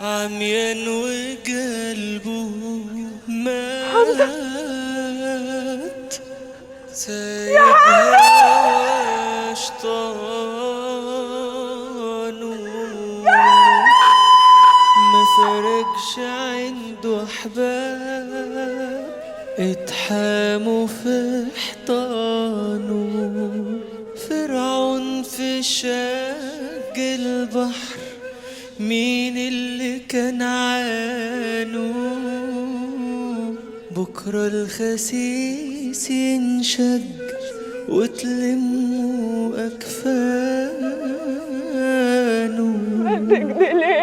عميان وقلبه مات سايبها شطانه ما فرقش عنده احباب اتحاموا في حيطانه فرعون في شق البحر مين اللي كان عانو بكرة الخسيس ينشق وتلموا أكفانه تجدي ليه